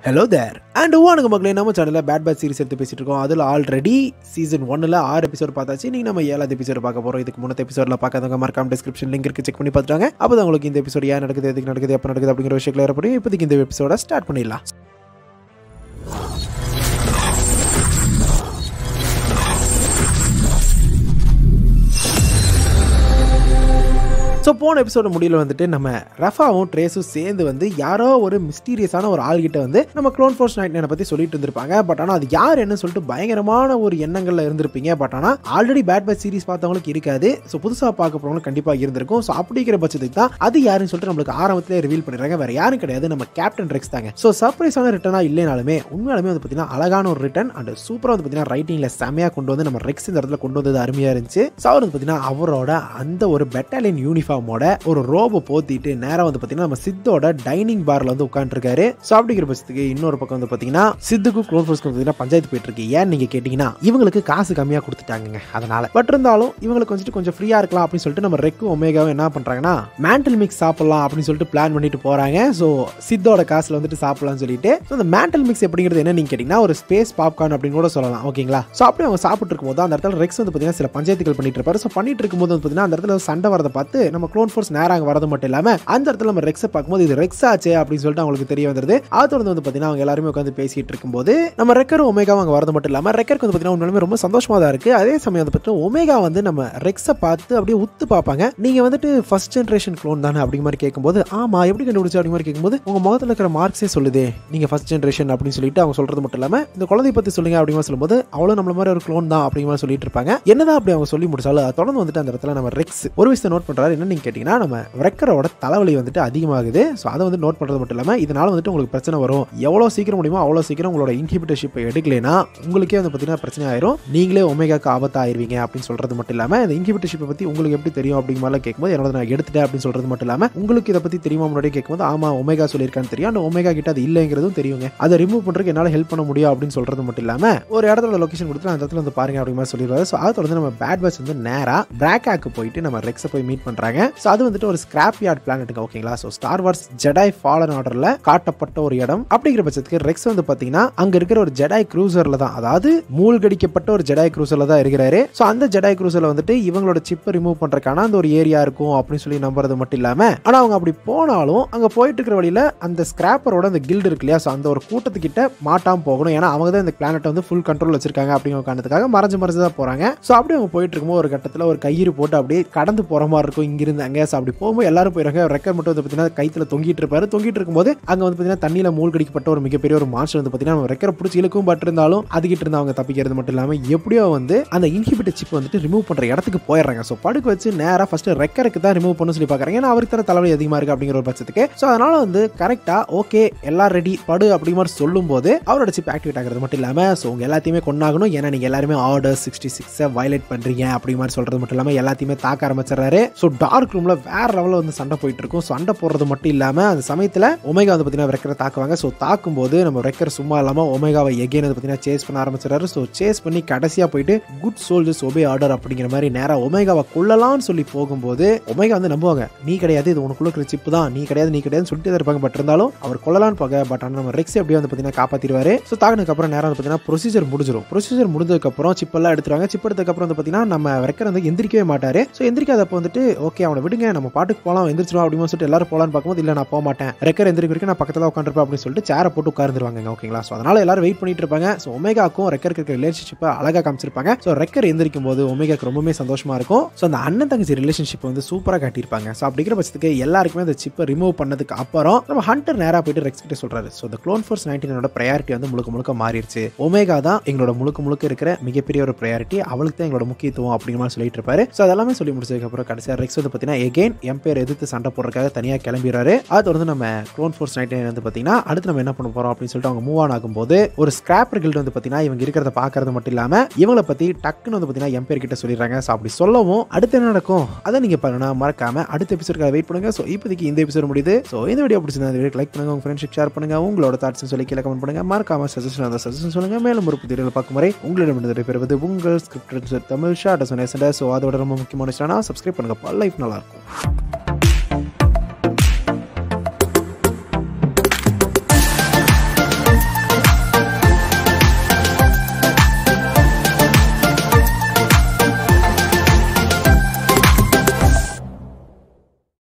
hello there and வானுங்க மக்களே நம்ம சேனலில் பேட் பேட் சீரிஸ் எடுத்து பேசிட்டு இருக்கோம் அதில் ஆல்ரெடி சீசன் ஒன்னில் ஆறு எபிசோட் பார்த்தாச்சு நீங்கள் நம்ம ஏழாவது எபிசோட் பார்க்க போகிறோம் இதுக்கு முன்னத்த எபிசோடில் பார்க்காதவங்க மறக்காம டிஸ்கிரிப்ஷன் லிங்க் இருக்கு செக் பண்ணி பார்த்துட்டாங்க அப்போ தான் உங்களுக்கு இந்த எபிசோட் ஏன் நடக்குது எதுக்கு நடக்குது எப்போ நடக்குது அப்படிங்கிற விஷயத்தில் ஏற்படும் இப்போதைக்கு இந்த எபிசோட ஸ்டார்ட் பண்ணிடலாம் ஸோ போன எபிசோட முடியல வந்துட்டு நம்ம ரஃபாவும் ட்ரேஸும் சேர்ந்து வந்து யாரோ ஒரு மிஸ்டீரியஸான ஒரு ஆள்கிட்ட வந்து நம்ம க்ளோன் ஃபோர்ஸ் நைட் பற்றி சொல்லிட்டு இருந்திருப்பாங்க பட் ஆனால் அது யார் என்ன சொல்லிட்டு பயங்கரமான ஒரு எண்ணங்களில் இருந்திருப்பீங்க பட் ஆனால் ஆல்ரெடி பேட் பேட் சீரிஸ் பார்த்தவங்களுக்கு இருக்காது ஸோ புதுசாக பார்க்க போகிறவங்களுக்கு கண்டிப்பாக இருந்திருக்கும் ஸோ அப்படிங்கிற பட்சத்துக்கு தான் அது யாருன்னு சொல்லிட்டு நம்மளுக்கு ஆரம்பத்திலே ரிவீல் பண்ணிடுறாங்க வேற யாரும் கிடையாது நம்ம கேப்டன் ரெக்ஸ் தாங்க ஸோ சர்ப்ரைஸான ரிட்டனாக இல்லைனாலுமே உண்மையாலுமே வந்து பார்த்தீங்கன்னா அழகான ஒரு ரிட்டன் அண்ட் சூப்பராக வந்து பார்த்தீங்கன்னா ரைட்டிங்கில் செமையாக கொண்டு வந்து நம்ம ரெக்ஸ் இந்த இடத்துல கொண்டு வந்தது அருமையாக இருந்துச்சு ஸோ அவர் வந்து பார்த்தீங்கன்னா அவரோட அந்த ஒரு பெட்டாலியன் யூனிஃபார்மோட ஒரு ரோபோ போத்திட்டு நேராக வந்து பார்த்தீங்கன்னா நம்ம சித்தோட டைனிங் பார்ல வந்து உட்காந்துருக்காரு ஸோ அப்படிங்கிற பட்சத்துக்கு இன்னொரு பக்கம் வந்து பார்த்தீங்கன்னா சித்துக்கும் க்ளோன் ஃபோர்ஸ்க்கு பார்த்தீங்கன்னா பஞ்சாயத்து போயிட்டு இருக்கு ஏன்னு நீங்கள் கேட்டிங்கன்னா இவங்களுக்கு காசு கம்மியாக கொடுத்துட்டாங்க அதனால பட் இருந்தாலும் இவங்களுக்கு வந்துட்டு கொஞ்சம் ஃப்ரீயாக இருக்கலாம் அப்படின்னு சொல்லிட்டு நம்ம ரெக்கும் ஒமேகாவும் என்ன பண்ணுறாங்கன்னா மேண்டல் மிக்ஸ் சாப்பிடலாம் அப்படின்னு சொல்லிட்டு பிளான் பண்ணிட்டு போகிறாங்க ஸோ சித்தோட காசில் வந்துட்டு சாப்பிடலாம்னு சொல்லிட்டு ஸோ அந்த மேண்டல் மிக்ஸ் எப்படிங்கிறது என்ன நீங்கள் கேட்டிங்கன்னா ஒரு ஸ்பேஸ் பாப்கார்ன் அப்படின்னு கூட சொல்லலாம் ஓகேங்களா ஸோ அப்படி அவங்க சாப்பிட்டு இருக்கும்போது அந்த இடத்துல ரெக்ஸ் வந்து பார்த்தீங்கன்னா சில பஞ்சாயத்துகள் பண்ணிட்டு இருப்பாரு ஸோ பண்ணிட்டு இருக்கும்போது வந்து பார்த்தீங்கன்னா அந்த இடத்துல சண்டை வரதை பார்த்து நம்ம க்ளோன் ஃபோர்ஸ் நேராக அங்கே வரது மட்டும் இல்லாமல் அந்த இடத்துல நம்ம ரெக்ஸை பார்க்கும்போது இது ரெக்ஸ் ஆச்சு அப்படின்னு சொல்லிட்டு அவங்களுக்கு தெரிய வந்துருது அதை தொடர்ந்து வந்து பார்த்தீங்கன்னா அவங்க எல்லாருமே உட்காந்து பேசிட்டு இருக்கும்போது நம்ம ரெக்கரும் ஒமேகா அங்கே வரது மட்டும் இல்லாமல் ரெக்கருக்கு வந்து பார்த்தீங்கன்னா உண்மையுமே ரொம்ப சந்தோஷமா தான் இருக்கு அதே சமயம் வந்து பார்த்தீங்கன்னா ஒமேகா வந்து நம்ம ரெக்ஸை பார்த்து அப்படியே உத்து பார்ப்பாங்க நீங்க வந்துட்டு ஃபர்ஸ்ட் ஜென்ரேஷன் க்ளோன் தானே அப்படிங்கிற மாதிரி கேட்கும்போது ஆமா எப்படி கண்டுபிடிச்சு அப்படிங்கிற மாதிரி கேட்கும்போது உங்க முகத்தில் இருக்கிற மார்க்ஸே சொல்லுதே நீங்க ஃபர்ஸ்ட் ஜென்ரேஷன் அப்படின்னு சொல்லிட்டு அவங்க சொல்றது மட்டும் இல்லாம இந்த குழந்தைய பத்தி சொல்லுங்க அப்படிங்கிற மாதிரி சொல்லும்போது அவ்வளோ நம்மள மாதிரி ஒரு க்ளோன் தான் அப்படிங்கிற மாதிரி சொல்லிட்டு இருப்பாங்க என்னதான் அப்படி அவங்க சொல்லி முடிச்சாலும் அதை தொடர்ந்து வந்துட்டு அந்த இடத்துல நம்ம ரெக்ஸ் ஒரு விஷயத்தை நோட் பண்றாரு என்ன நீங்க கேட்டீங்கன்னா நம்ம ரெக்கரோட தலைவலி வந்துட்டு அதிகமாகுது ஸோ அதை வந்து நோட் பண்ணுறது மட்டும் இல்லாமல் இதனால வந்துட்டு உங்களுக்கு பிரச்சனை வரும் எவ்வளோ சீக்கிரம் முடியுமோ அவ்வளோ சீக்கிரம் உங்களோட இன்ஹிபிட்டர்ஷிப் எடுக்கலைன்னா உங்களுக்கே வந்து பார்த்தீங்கன்னா பிரச்சனை ஆயிரும் நீங்களே ஒமேகாக்கு ஆபத்து ஆயிருவீங்க அப்படின்னு சொல்றது மட்டும் இல்லாமல் இந்த இன்ஹிபிட்டர்ஷிப்பை பற்றி உங்களுக்கு எப்படி தெரியும் அப்படிங்கிற மாதிரிலாம் கேட்கும்போது என்னோட நான் எடுத்துட்டேன் அப்படின்னு சொல்றது மட்டும் இல்லாமல் உங்களுக்கு இதை பற்றி தெரியுமா முன்னாடியே கேட்கும்போது ஆமா ஒமேகா சொல்லியிருக்கான்னு தெரியும் அந்த ஒமேகா கிட்ட அது இல்லைங்கிறதும் தெரியுங்க அதை ரிமூவ் பண்ணுறதுக்கு என்னால் ஹெல்ப் பண்ண முடியும் அப்படின்னு சொல்றது மட்டும் இல்லாமல் ஒரு இடத்துல லொகேஷன் கொடுத்து அந்த இடத்துல வந்து பாருங்க அப்படிங்கிற மாதிரி சொல்லிடுவாரு ஸோ அதை தொடர்ந்து நம்ம பேட் பேட்ச் வந்து நேராக பிராக்காக்கு போயிட்டு நம்ம ரெக்ஸை போய் மீட் பண்ணுறாங்க ஸோ அது வந்துட்டு ஒரு ஸ்கிராப் யார்ட் பிளானட்டுங்க ஓகேங்களா so Star Wars Jedi Fallen ஆர்டரில் காட்டப்பட்ட ஒரு இடம் அப்படிங்கிற பட்சத்துக்கு ரெக்ஸ் வந்து பார்த்தீங்கன்னா அங்கே இருக்கிற ஒரு ஜெடாய் க்ரூசரில் தான் அதாவது மூழ்கடிக்கப்பட்ட ஒரு ஜெடாய் க்ரூசரில் தான் இருக்கிறாரு ஸோ அந்த ஜெடாய் க்ரூசரில் வந்துட்டு இவங்களோட சிப்பை ரிமூவ் பண்ணுறதுக்கான அந்த ஒரு ஏரியா இருக்கும் அப்படின்னு சொல்லி நம்புறது மட்டும் இல்லாமல் ஆனால் அவங்க அப்படி போனாலும் அங்கே போயிட்டு இருக்கிற வழியில் அந்த ஸ்கிராப்பரோட அந்த கில்டு இருக்கு இல்லையா ஸோ அந்த ஒரு கூட்டத்துக்கிட்ட மாட்டாமல் போகணும் ஏன்னா அவங்க தான் இந்த பிளானட்டை வந்து ஃபுல் கண்ட்ரோல் வச்சிருக்காங்க அப்படிங்கிற காரணத்துக்காக மறைஞ்சு மறைஞ்சு தான் போகிறாங்க ஸோ அப்படி அவங்க போயிட்டு இருக்கும்போது ஒரு கட்டத்தில் ஒரு கயிறு போட்டு அப்படியே கடந்து போகிற மாதிரி இருக்கும் இங்கிருந்து அங்கே ஸோ அப்படி போகும்போது எல்லாரும் போயிடுறாங்க ரெக்கர் மட்டும் வந்து பார்த்தீங்கன்னா கைத்தில் தொங்கிட்டு இருப்பாரு தொங்கிட்டு இருக்கும்போது அங்கே வந்து பார்த்தீங்கன்னா தண்ணியில் மூழ்கடிக்கப்பட்ட ஒரு மிகப்பெரிய ஒரு மாஸ்டர் வந்து பார்த்தீங்கன்னா நம்ம ரெக்கரை பிடிச்சி இழுக்கும் பட் இருந்தாலும் அதுகிட்ட இருந்து அவங்க தப்பிக்கிறது மட்டும் இல்லாமல் எப்படியோ வந்து அந்த இன்ஹிபிட்டர் சிப் வந்துட்டு ரிமூவ் பண்ணுற இடத்துக்கு போயிடுறாங்க ஸோ படுக்க வச்சு நேராக ஃபர்ஸ்ட் ரெக்கருக்கு தான் ரிமூவ் பண்ண சொல்லி பார்க்குறாங்க ஏன்னா அவருக்கு தர தலைவலி அதிகமாக இருக்குது அப்படிங்கிற ஒரு பட்சத்துக்கு ஸோ அதனால வந்து கரெக்டாக ஓகே எல்லாம் ரெடி படு அப்படிங்கிற மாதிரி சொல்லும்போது அவரோட சிப் ஆக்டிவேட் ஆகிறது மட்டும் இல்லாமல் ஸோ உங்க எல்லாத்தையுமே கொண்டாகணும் ஏன்னா நீங்கள் எல்லாருமே ஆர்டர் சிக்ஸ்டி சிக்ஸை வயலேட் பண்ணுறீங்க அப்படிங்கிற மாதிரி சொல்கிறது மட்டும் இல்லாமல் எல்லாத்தையுமே தாக்க ஆரம்பிச்சிடறாரு ஸோ டார்க் ரூமில் வேற லெவலில் வந்து சண்டை போயிட்டு இருக்கும் சண்டை போடுறது மட்டும் இல்லாமல் அந்த சமயத்தில் ஒமேகா வந்து பார்த்தீங்கன்னா ரெக்கரை தாக்குவாங்க ஸோ தாக்கும்போது நம்ம ரெக்கர் சும்மா இல்லாமல் ஒமேகாவை எகேன் வந்து பார்த்தீங்கன்னா சேஸ் பண்ண ஆரம்பிச்சிடறாரு ஸோ சேஸ் பண்ணி கடைசியாக போயிட்டு குட் சோல்ஜர்ஸ் ஒபே ஆர்டர் அப்படிங்கிற மாதிரி நேராக ஒமேகாவை கொள்ளலாம்னு சொல்லி போகும்போது ஒமேகா வந்து நம்புவாங்க நீ கிடையாது இது உனக்குள்ள இருக்கிற சிப்பு தான் நீ கிடையாது நீ கிடையாதுன்னு சொல்லிட்டு தான் இருப்பாங்க பட் இருந்தாலும் அவர் கொள்ளலான்னு போக பட் ஆனால் நம்ம ரெக்ஸ் எப்படியோ வந்து பார்த்தீங்கன்னா காப்பாற்றிடுவாரு ஸோ தாக்குனதுக்கு அப்புறம் நேரம் வந்து பார்த்தீங்கன்னா ப்ரொசீஜர் முடிஞ்சிடும் ப்ரொசீஜர் முடிஞ்சதுக்கப்புறம் சிப்பெல்லாம் எடுத்துருவாங்க சிப் எடுத்ததுக்கப்புறம் வந்து பார்த்தீங்கன்னா நம்ம ரெக்கர் வந்து எந்திரிக்கவே மாட்டாரு ஸோ எந்திரிக்காதப்போ வந்துட்டு ஓகே அவனை விடுங்க நம்ம பாட்டுக்கு போகலாம் எந்திரிச்சிருவோம் அப்படின்னு சொல்லிட்டு எல்லாரும் போகலான்னு பார்க்கும்போது இல்லை நான் போக மாட்டேன் ரெக்கர் எந்திரிக்க வரைக்கும் நான் பக்கத்தில் உட்காந்துருப்பேன் அப்படின்னு சொல்லிட்டு சேரை போட்டு உட்காந்துருவாங்க ஓகேங்களா ஸோ அதனால எல்லாரும் வெயிட் பண்ணிட்டு இருப்பாங்க ஸோ ஒமேகாக்கும் ரெக்கருக்கு இருக்கிற ரிலேஷன்ஷிப்பை அழகாக காமிச்சிருப்பாங்க ஸோ ரெக்கர் எந்திரிக்கும் போது ஒமேகாக்கு ரொம்பவே சந்தோஷமா இருக்கும் ஸோ அந்த அண்ணன் தங்கச்சி ரிலேஷன்ஷிப் வந்து சூப்பராக காட்டியிருப்பாங்க ஸோ அப்படிங்கிற பட்சத்துக்கு எல்லாருக்குமே அந்த சிப்பை ரிமூவ் பண்ணதுக்கு அப்புறம் நம்ம ஹண்டர் நேராக போயிட்டு ரெக்ஸ் கிட்ட சொல்றாரு ஸோ இந்த க்ளோன் ஃபோர்ஸ் நைன்டீனோட ப்ரையாரிட்டி வந்து முழுக்க முழுக்க மாறிடுச்சு ஒமேகா தான் எங்களோட முழுக்க முழுக்க இருக்கிற மிகப்பெரிய ஒரு ப்ரையாரிட்டி அவளுக்கு தான் எங்களோட முக்கியத்துவம் அப்படிங்கிற மாதிரி சொல்லிட்டு இருப்பாரு ஸோ அதெல்லாமே சொல்லி முடிச்சதுக்கு அப்புறம் கடைசியாக ரெக்ஸ் வந்து பார்த்தீங்கன்னா எகெயின் எம்பையர் எதிர்த்து சண்டை போடுறதுக்காக தனியாக கிளம்பிடுறாரு அது வந்து நம்ம க்ளோன் ஃபோர்ஸ் நைன்டீன் வந்து பார்த்தீங்கன்னா அடுத்து நம்ம என்ன பண்ண போறோம் அப்படின்னு சொல்லிட்டு அவங்க மூவ் ஆன் ஆகும்போது ஒரு ஸ்கிராப்பர் கில்டு வந்து பார்த்தீங்கன்னா இவங்க இருக்கிறத பார்க்கறது மட்டும் இல்லாமல் இவங்களை பற்றி டக்குன்னு வந்து பார்த்தீங்கன்னா எம்பையர் கிட்ட சொல்லிடுறாங்க ஸோ அப்படி சொல்லவும் அடுத்து என்ன நடக்கும் அதை நீங்கள் பண்ணணும்னா மறக்காம அடுத்த எபிசோடுக்காக வெயிட் பண்ணுங்க ஸோ இப்போதைக்கு இந்த எபிசோட் முடியுது ஸோ இந்த வீடியோ பிடிச்சிருந்தா இந்த வீடியோ லைக் பண்ணுங்க உங்க ஃப்ரெண்ட்ஷிப் ஷேர் பண்ணுங்க உங்களோட தாட்ஸ் சொல்லி கீழே கமெண்ட் பண்ணுங்க மறக்காம சஜஷன் அந்த சஜஷன் சொல்லுங்க மேலும் ஒரு புதிய பார்க்கும் முறை உங்களிடம் இருந்து பெறுவது உங்கள் ஸ்கிரிப்ட் தமிழ் ஷார்ட் ஸோ அதோட ரொம்ப முக்கியமான விஷயம் சப்ஸ்கிரைப் பண்ணுங்க லைஃப் நல்லா இருக்கும்